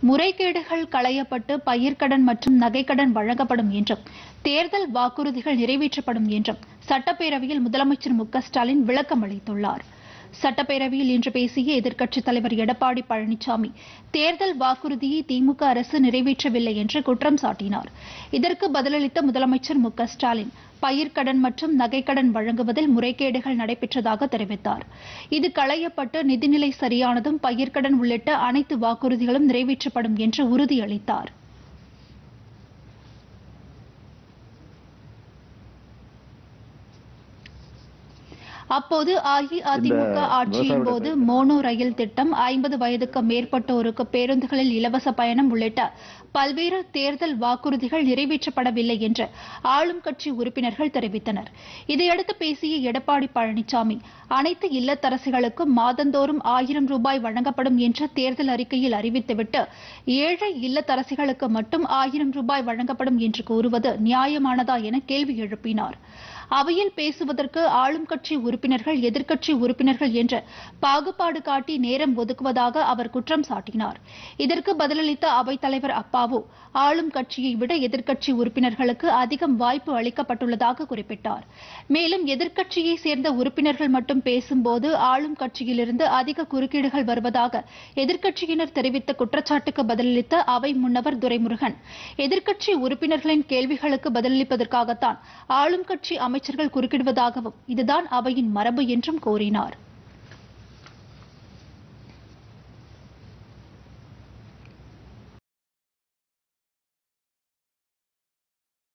முறைகேடுகள் களையப்பட்டு பயிர்க்கடன் மற்றும் நகைக்கடன் வழங்கப்படும் என்றும் தேர்தல் வாக்குறுதிகள் நிறைவேற்றப்படும் என்றும் சட்டப்பேரவையில் முதலமைச்சர் மு க ஸ்டாலின் விளக்கம் அளித்துள்ளார் சட்டப்பேரவையில் இன்று பேசிய எதிர்க்கட்சித் தலைவர் எடப்பாடி பழனிசாமி தேர்தல் வாக்குறுதியை திமுக அரசு நிறைவேற்றவில்லை என்று குற்றம் சாட்டினார் இதற்கு பதிலளித்த முதலமைச்சர் மு க ஸ்டாலின் பயிர்க்கடன் மற்றும் நகைக்கடன் வழங்குவதில் முறைகேடுகள் நடைபெற்றதாக தெரிவித்தார் இது களையப்பட்டு நிதிநிலை சரியானதும் பயிர்க்கடன் உள்ளிட்ட அனைத்து வாக்குறுதிகளும் நிறைவேற்றப்படும் என்று உறுதியளித்தார் அப்போது அஇஅதிமுக இந்த ஆட்சியின் போது மோனோ ரயில் திட்டம் ஐம்பது வயதுக்கு மேற்பட்டோருக்கு பேருந்துகளில் இலவச பயணம் உள்ளிட்ட பல்வேறு தேர்தல் வாக்குறுதிகள் நிறைவேற்றப்படவில்லை என்று ஆளும் கட்சி உறுப்பினர்கள் தெரிவித்தனர் இதையடுத்து பேசிய எடப்பாடி பழனிசாமி அனைத்து இல்லத்தரசிகளுக்கும் மாதந்தோறும் ஆயிரம் ரூபாய் வழங்கப்படும் என்ற தேர்தல் அறிக்கையில் அறிவித்துவிட்டு ஏழை இல்லத்தரசிகளுக்கு மட்டும் ஆயிரம் ரூபாய் வழங்கப்படும் என்று கூறுவது நியாயமானதா என கேள்வி எழுப்பினார் அவையில் பேசுவதற்கு ஆளும் கட்சி உறுப்பினர்கள் எதிர்க்கட்சி உறுப்பினர்கள் என்று பாகுபாடு காட்டி நேரம் ஒதுக்குவதாக அவர் குற்றம் சாட்டினார் இதற்கு பதிலளித்த அவைத்தலைவர் அப்பாவு ஆளும் கட்சியை விட எதிர்க்கட்சி உறுப்பினர்களுக்கு அதிகம் வாய்ப்பு அளிக்கப்பட்டுள்ளதாக குறிப்பிட்டார் மேலும் எதிர்க்கட்சியை சேர்ந்த உறுப்பினர்கள் மட்டும் பேசும்போது ஆளும் கட்சியிலிருந்து அதிக குறுக்கீடுகள் வருவதாக எதிர்க்கட்சியினர் தெரிவித்த குற்றச்சாட்டுக்கு பதிலளித்த அவை முன்னவர் துரைமுருகன் எதிர்க்கட்சி உறுப்பினர்களின் கேள்விகளுக்கு பதிலளிப்பதற்காகத்தான் ஆளும் கட்சி அமைச்சர்கள் குறுக்கிடுவதாகவும் இதுதான் அவையின் மரபு என்றும் கூறினார்